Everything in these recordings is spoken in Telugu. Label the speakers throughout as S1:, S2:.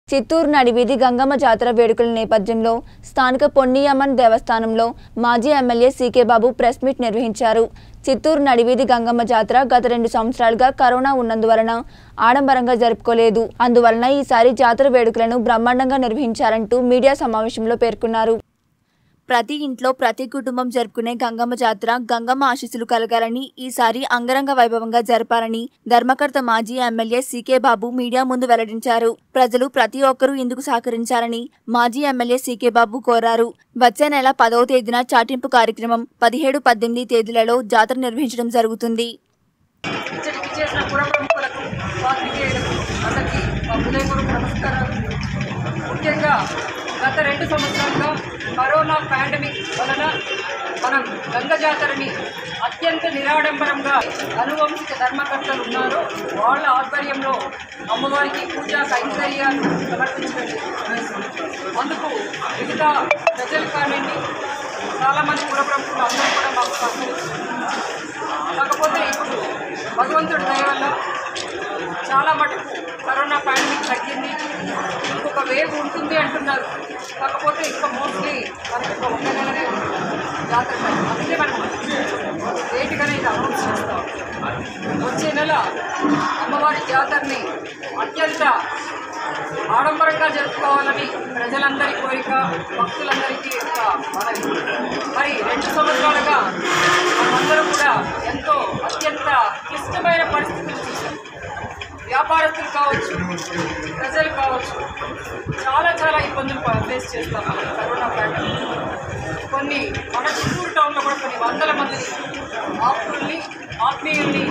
S1: చిత్తూరు నడివీధి గంగమ్మ జాతర వేడుకల నేపథ్యంలో స్థానిక పొన్నియమ్మన్ దేవస్థానంలో మాజీ MLA CK Babu press meet నిర్వహించారు చిత్తూరు నడివీధి గంగమ్మ జాతర గత రెండు సంవత్సరాలుగా కరోనా ఉన్నందువలన ఆడంబరంగా జరుపుకోలేదు అందువలన ఈసారి జాతర వేడుకలను బ్రహ్మాండంగా నిర్వహించారంటూ మీడియా సమావేశంలో పేర్కొన్నారు ప్రతి ఇంట్లో ప్రతి కుటుంబం జరుపుకునే గంగమ్మ జాతర గంగమ్మ ఆశీస్సులు కలగాలని ఈసారి అంగరంగ వైభవంగా జరపాలని ధర్మకర్త మాజీ ఎమ్మెల్యే సీకే బాబు మీడియా ముందు వెల్లడించారు ప్రజలు ప్రతి ఒక్కరూ ఇందుకు సహకరించాలని మాజీ ఎమ్మెల్యే సీకే బాబు కోరారు వచ్చే నెల పదవ తేదీన చాటింపు కార్యక్రమం పదిహేడు పద్దెనిమిది తేదీలలో జాతర నిర్వహించడం జరుగుతుంది
S2: ఇచ్చటికి చేసిన పుర ప్రముఖులకు పాత్రికేయులకు అందరికీ మా హృదయపూర్వక నమస్కారాలు ముఖ్యంగా గత రెండు సంవత్సరాలుగా కరోనా పాండమిక్ వలన మనం గంగ జాతరని అత్యంత నిరాడంబరంగా అనువంశిక ధర్మకర్తలు ఉన్నారో వాళ్ళ ఆధ్వర్యంలో అమ్మవారికి పూజా కైంకర్యాలు సమర్పించడం జరుగుతుంది. అందుకు మిగతా ప్రజలు కానివ్వండి చాలామంది పుర ప్రముఖులు అందరూ కూడా మాకు సహకరిస్తున్నారు కాకపోతే ఇప్పుడు భగవంతుడి దయ వల్ల చాలా మటుకు కరోనా పాండమిక్ తగ్గింది ఇంకొక వేవ్ ఉంటుంది అంటున్నారు కాకపోతే ఇంకా మోస్ట్లీ మనకి ఒక ఒక నెలనే జాతర టైం. అందుకే మనం లేట్గానే ఇది అనౌన్స్ చేస్తాం వచ్చే నెల అమ్మవారి జాతరని అత్యంత ఆడంబరంగా జరుపుకోవాలని ప్రజలందరి కోరిక భక్తులందరికీ యొక్క మనవి మరి రెండు సంవత్సరాలుగా మనమందరం కూడా ఎంతో అత్యంత క్లిష్టమైన పరిస్థితులు చూసాం వ్యాపారస్తులు కావచ్చు ప్రజలు కావచ్చు చాలా చాలా ఇబ్బందులు ప- ఫేస్ చేస్తాం మనం కరోనా పాండమిక్ కొన్ని మన చిత్తూరు టౌన్లో కూడా కొన్ని వందల మందిని ఆప్తుల్ని ఆత్మీయుల్ని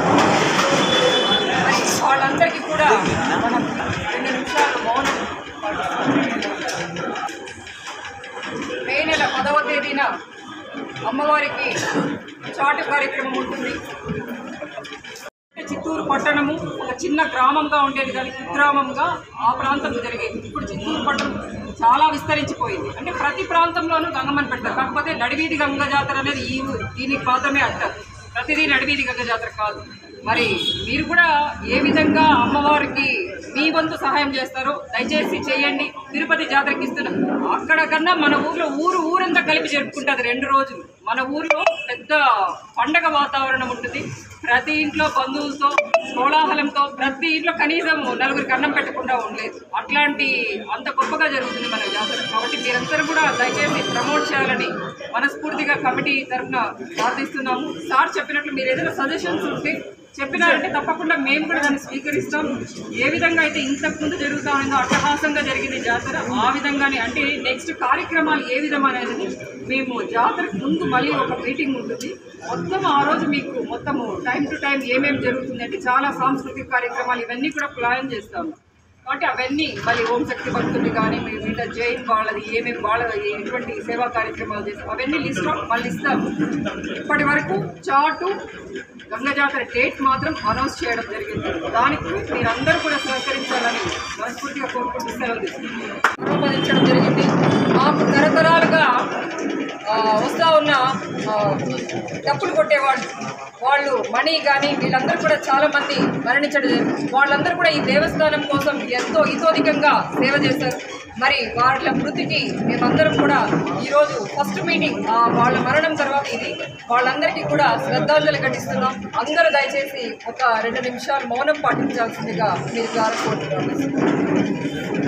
S2: మరి వాళ్ళందరికీ కూడా మనం రెండు నిమిషాలు మౌనం పాటిస్తాం. మే నెల పదవ తేదీన అమ్మవారికి చాటు కార్యక్రమం ఉంటుంది చిత్తూరు పట్టణము ఒక చిన్న గ్రామంగా ఉండేది కానీ కుగ్రామంగా ఆ ప్రాంతం జరిగేది ఇప్పుడు చిత్తూరు పట్టణం చాలా విస్తరించిపోయింది అంటే ప్రతి ప్రాంతంలోనూ గంగమ్మని పెడతారు కాకపోతే నడివీధి గంగ జాతర అనేది ఈ ఊ- దీనికి మాత్రమే అంటారు ప్రతిదీ నడివీధి గంగ జాతర కాదు మరి మీరు కూడా ఏ విధంగా అమ్మవారికి మీ వంతు సహాయం చేస్తారో దయచేసి చేయండి తిరుపతి జాతరకి ఇస్తున్నాం అక్కడ కన్నా మన ఊర్లో ఊరు ఊరంతా కలిపి జరుపుకుంటుంది రెండు రోజులు మన ఊర్లో పెద్ద పండగ వాతావరణం ఉంటుంది ప్రతి ఇంట్లో బంధువులతో కోలాహలంతో ప్రతి ఇంట్లో కనీసం నలుగురికి అన్నం పెట్టకుండా ఉండలేదు అట్లాంటి అంత గొప్పగా జరుగుతుంది మన జాతర కాబట్టి మీరందరూ కూడా దయచేసి ప్రమోట్ చేయాలని మనస్ఫూర్తిగా కమిటీ తరఫున ప్రార్థిస్తున్నాము సార్ చెప్పినట్లు మీరు ఏదైనా సజెషన్స్ ఉంటే చెప్పినారంటే తప్పకుండా మేము కూడా దాన్ని స్వీకరిస్తాం ఏ విధంగా అయితే ఇంతకు ముందు జరుగుతా ఉందో అట్టహాసంగా జరిగింది జాతర ఆ విధంగానే అంటే నెక్స్ట్ కార్యక్రమాలు ఏ విధమనేది మేము జాతరకు ముందు మళ్ళీ ఒక మీటింగ్ ఉంటుంది మొత్తం ఆ రోజు మీకు మొత్తము టైం టు టైం ఏమేమి జరుగుతుంది అంటే చాలా సాంస్కృతిక కార్యక్రమాలు ఇవన్నీ కూడా ప్లాన్ చేస్తాము కాబట్టి అవన్నీ మళ్ళీ ఓం శక్తి భక్తులు కానీ మీరు మిగతా జైన్ వాళ్ళది ఏమేమి వాళ్ళ ఎటువంటి సేవా కార్యక్రమాలు చేస్తాం అవన్నీ లిస్ట్ మళ్ళీ ఇస్తాము ఇప్పటి వరకు చాటు గంగ జాతర డేట్ మాత్రం అనౌన్స్ చేయడం జరిగింది దానికి మీరందరూ కూడా సహకరించాలని మనస్ఫూర్తిగా కోరుకుంటూ సెలవు తీసుకుంటున్నాను. ఆరోపణించడం జరిగింది మాకు తరతరాలుగా ఆ, వస్తా ఉన్న ఆ, డప్పులు కొట్టేవాళ్ళు వాళ్ళు మణి కానీ వీళ్ళందరూ కూడా చాలా మంది మరణించడం జరిగింది. వాళ్ళందరూ కూడా ఈ దేవస్థానం కోసం ఎంతో ఇతోధికంగా సేవ చేశారు మరి వాళ్ళ మృతికి మేమందరం కూడా ఈరోజు ఫస్ట్ మీటింగ్ ఆ, వాళ్ళ మరణం తర్వాత ఇది వాళ్ళందరికీ కూడా శ్రద్ధాంజలి ఘటిస్తున్నాం అందరూ దయచేసి ఒక రెండు నిమిషాలు మౌనం పాటించాల్సిందిగా మీరు ద్వారా కోరుతున్నాను